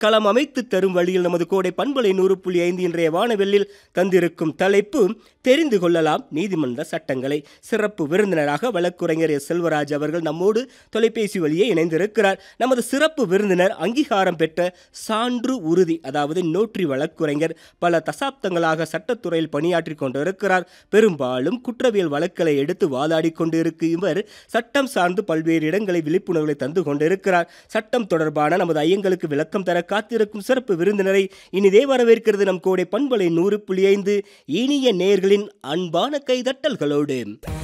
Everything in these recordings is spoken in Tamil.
களம் அமைத்து தரும் வழியில் நமது கோடை பண்பலை நூறு புள்ளி ஐந்து இன்றைய வானவெல்லில் தந்திருக்கும் தலைப்பு தெரிந்து கொள்ளலாம் நீதிமன்ற சட்டங்களை சிறப்பு விருந்தினராக வழக்குரைஞர் எஸ் செல்வராஜ் அவர்கள் நம்மோடு தொலைபேசி வழியே இணைந்திருக்கிறார் நமது சிறப்பு விருந்தினர் அங்கீகாரம் பெற்ற சான்று உறுதி அதாவது நோற்றி வழக்குரைஞர் பல தசாப்தங்களாக சட்டத்துறையில் பணியாற்றி கொண்டிருக்கிறார் பெரும்பாலும் குற்றவியல் வழக்குகளை எடுத்து வாதாடி கொண்டிருக்கு இவர் சட்டம் சார்ந்து பல்வேறு இடங்களை விழிப்புணர்வுகளை தந்து கொண்டிருக்கிறார் சட்டம் தொடர்பான நமது ஐயங்களுக்கு விளக்கம் தர காத்திருக்கும் சிறப்பு விருந்தினரை இனிதே வரவேற்கிறது நம் கோடை பண்பலை நூறு புள்ளி ஐந்து இனிய நேர்களின் அன்பான கைதட்டல்களோடு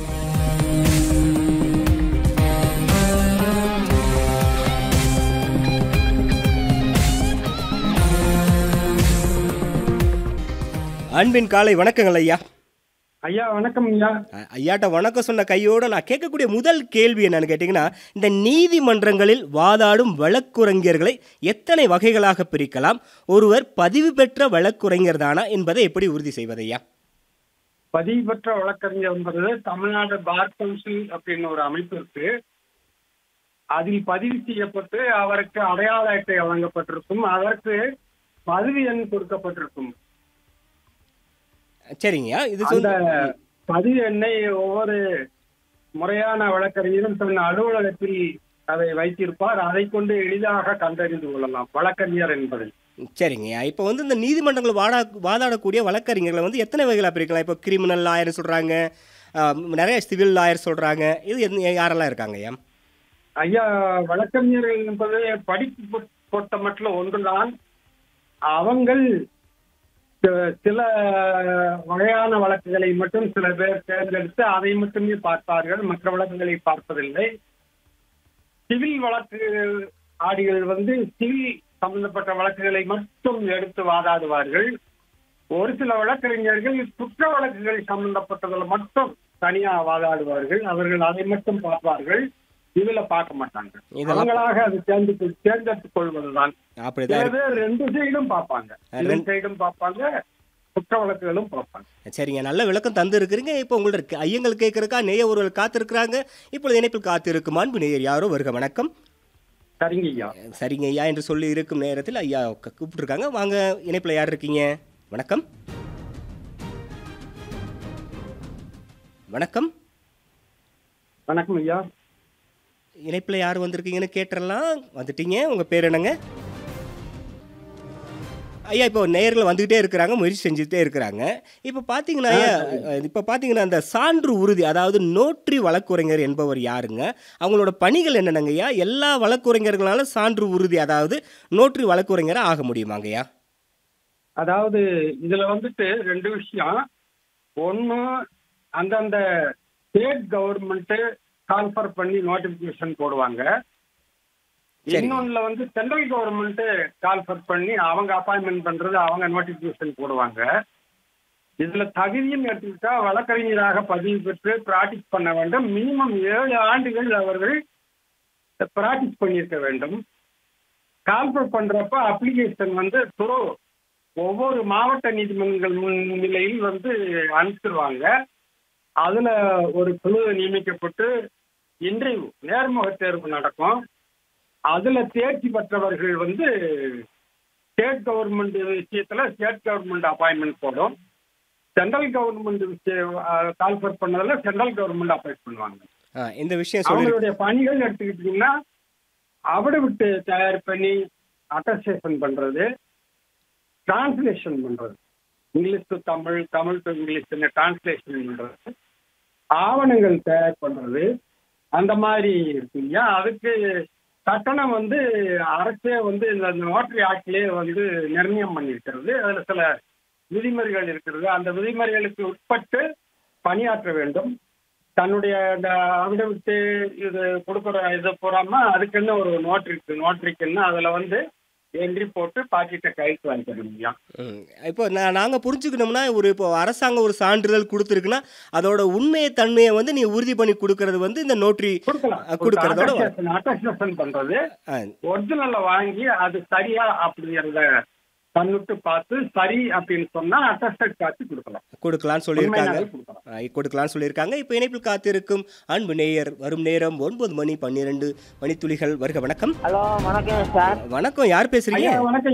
அன்பின் காலை வணக்கங்கள் ஐயா ஐயா வணக்கம் ஐயா அ- ஐயாட்ட வணக்கம் சொன்ன கையோட நான் கேட்கக்கூடிய முதல் கேள்வி என்னன்னு கேட்டிங்கன்னா இந்த நீதிமன்றங்களில் வாதாடும் வழக்குரைஞர்களை எத்தனை வகைகளாக பிரிக்கலாம் ஒருவர் பதிவு பெற்ற வழக்குரைஞர் தானா என்பதை எப்படி உறுதி செய்வது ஐயா பதிவு பெற்ற வழக்கறிஞர் என்பது தமிழ்நாடு பார் கவுன்சில் அப்படின்னு ஒரு அமைப்பு இருக்கு அதில் பதிவு செய்யப்பட்டு அவருக்கு அடையாள அட்டை வழங்கப்பட்டிருக்கும் அதற்கு பதவி எண் கொடுக்கப்பட்டிருக்கும் சரிங்கய்யா இது அந்த சொல்- பதிவு எண்ணை ஒவ்வொரு முறையான வழக்கறிஞரும் தன் அலுவலகத்தில் அதை வைத்திருப்பார் அதை கொண்டு எளிதாக கண்டறிந்து கொள்ளலாம் வழக்கறிஞர் என்பதை சரிங்கய்யா இப்போ வந்து இந்த நீதிமன்றங்கள் வாடா வாதாடக்கூடிய வழக்கறிஞர்களை வந்து எத்தனை வகைகளாக பிரிக்கலாம் இப்போ கிரிமினல் லாயர் சொல்கிறாங்க நிறைய சிவில் லாயர் சொல்கிறாங்க இது எந்த- யாரெல்லாம் இருக்காங்க ஐயா ஐயா வழக்கறிஞர்கள் என்பது படிப்பு பொ- பொறுத்த மட்டும் ஒன்றுதான் அவங்கள் சி- சில வகையான வழக்குகளை மட்டும் சில பேர் தேர்ந்தெடுத்து அதை மட்டுமே பார்ப்பார்கள் மற்ற வழக்குகளை பார்ப்பதில்லை சிவில் வழக்கு ஆடிகள் வந்து சிவில் சம்பந்தப்பட்ட வழக்குகளை மட்டும் எடுத்து வாதாடுவார்கள் ஒரு சில வழக்கறிஞர்கள் குற்ற வழக்குகள் சம்பந்தப்பட்டதில் மட்டும் தனியா வாதாடுவார்கள் அவர்கள் அதை மட்டும் பார்ப்பார்கள் இதுல பார்க்க மாட்டாங்க இதெல்லாம் அவங்களாக அது தேர்ந்து தேர்ந்தெடுத்துக் கொள்வதுதான் அப்படிதான் சில பேர் ரெண்டு சைடும் பார்ப்பாங்க ரெண்டு- ரெண்டு சைடும் பார்ப்பாங்க குற்ற வழக்குகளும் பார்ப்பாங்க சரிங்க நல்ல விளக்கம் தந்து இருக்கிறீங்க இப்போ உங்களோட இருக்கு- ஐயங்கள் கேட்கறக்கா நேய ஒருவர் காத்திருக்கிறாங்க இப்பொழுது இணைப்பில் காத்திருக்கும் அன்பு நேயர் யாரோ வருக வணக்கம் சரிங்க ஐயா சரிங்க ஐயா என்று சொல்லி இருக்கும் நேரத்தில் ஐயா க- கூப்பிட்டுருக்காங்க வாங்க இணைப்பில் யார் இருக்கீங்க வணக்கம் வணக்கம் வணக்கம் ஐயா இணைப்பில் யார் வந்திருக்கீங்கன்னு கேட்டுறலாம் வந்துட்டீங்க உங்கள் பேர் என்னங்க ஐயா இப்போ நேரில் வந்துக்கிட்டே இருக்கிறாங்க முயற்சி செஞ்சுட்டே இருக்கிறாங்க இப்போ பார்த்தீங்கன்னா ஐயா இப்போ பார்த்தீங்கன்னா அந்த சான்று உறுதி அதாவது நோற்றி வழக்குரைஞர் என்பவர் யாருங்க அவங்களோட பணிகள் என்னென்னங்க ஐயா எல்லா வழக்குரைஞர்களால சான்று உறுதி அதாவது நோற்றி வழக்குரைஞராக ஆக முடியுமாங்க ஐயா அதாவது இதுல வந்துட்டு ரெண்டு விஷயம் ஒண்ணு அந்தந்த ஸ்டேட் கவர்மெண்ட் கான்ஃபர் பண்ணி நோட்டிபிகேஷன் போடுவாங்க சரி. இன்னொன்னுல வந்து சென்ட்ரல் கவர்மெண்ட் கான்ஃபர் பண்ணி அவங்க அப்பாயின்மெண்ட் பண்றது அவங்க நோட்டிபிகேஷன் போடுவாங்க இதுல தகுதியும் எடுத்துக்கிட்டா வழக்கறிஞராக பதிவு பெற்று பிராக்டிஸ் பண்ண வேண்டும் மினிமம் ஏழு ஆண்டுகள் அவர்கள் பிராக்டிஸ் பண்ணியிருக்க வேண்டும் கால்பர் பண்றப்ப அப்ளிகேஷன் வந்து துறோ ஒவ்வொரு மாவட்ட நீதிமன்றங்கள் முன்னிலையில் வந்து அனுப்பிச்சிருவாங்க அதுல ஒரு குழு நியமிக்கப்பட்டு இன்டர்வியூ நேர்முக தேர்வு நடக்கும் அதுல தேர்ச்சி பெற்றவர்கள் வந்து ஸ்டேட் கவர்மெண்ட் விஷயத்துல ஸ்டேட் கவர்மெண்ட் அப்பாயின்மெண்ட் போடும் சென்ட்ரல் கவர்மெண்ட் விஷயம் கால்பர் பண்ணதுல சென்ட்ரல் கவர்மெண்ட் அப்பாயிண்ட் பண்ணுவாங்க ஆ, இந்த விஷயம் சொல்லி அவங்களுடைய பணிகள் எடுத்துக்கிட்டீங்கன்னா அவடு விட்டு தயார் பண்ணி அட்டஸ்டேஷன் பண்றது டிரான்ஸ்லேஷன் பண்றது English to Tamil Tamil to English translation பண்றது ஆவணங்கள் தயார் பண்றது அந்த மாதிரி இருக்கு இல்லையா அதுக்கு கட்டணம் வந்து அரசே வந்து இந்த நோட்டரி ஆக்ட்லயே வந்து நிர்ணயம் பண்ணியிருக்கிறது அதுல சில விதிமுறைகள் இருக்கிறது அந்த விதிமுறைகளுக்கு உட்பட்டு பணியாற்ற வேண்டும் தன்னுடைய இந்த அவிடவிட்டு இது கொடுக்குற இதை போறாம அதுக்குன்னு ஒரு நோட் இருக்கு நோட்டரிக்குன்னு அதுல வந்து என்ட்ரி போட்டு பாக்கெட்டை கைக்கு வாங்கிக்கணும் இல்லையா ம். இப்போ நான் நாங்கள் புரிஞ்சுக்கணும்னா ஒரு இப்போ அரசாங்கம் ஒரு சான்றிதழ் கொடுத்துருக்குன்னா அதோட உண்மையை தன்மையை வந்து நீ உறுதி பண்ணி கொடுக்கறது வந்து இந்த நோட்ரி கொடுக்கலாம் அஹ், கொடுக்கறதோட வ- அட்டஸ்டேஷன் பண்றது ஆ, ஒரிஜினல்ல வாங்கி அது சரியா அப்படிங்கிறத கண்ணுட்டு பார்த்து சரி அப்படின்னு சொன்னா அட்டஸ்டட் காட்சி கொடுக்கலாம் கொடுக்கலாம்னு சொல்லியிருக்காங்க உண்மையாவே கொடுக்கலாம் ஆ, கொடுக்கலாம்னு சொல்லியிருக்காங்க இப்போ இணைப்பில் காத்திருக்கும் அன்பு நேயர் வரும் நேரம் ஒன்பது மணி பன்னிரெண்டு மணித்துளிகள் வருக வணக்கம் ஹலோ வணக்கம் சார் வணக்கம் யார் பேசுறீங்க ஐயா வணக்கம்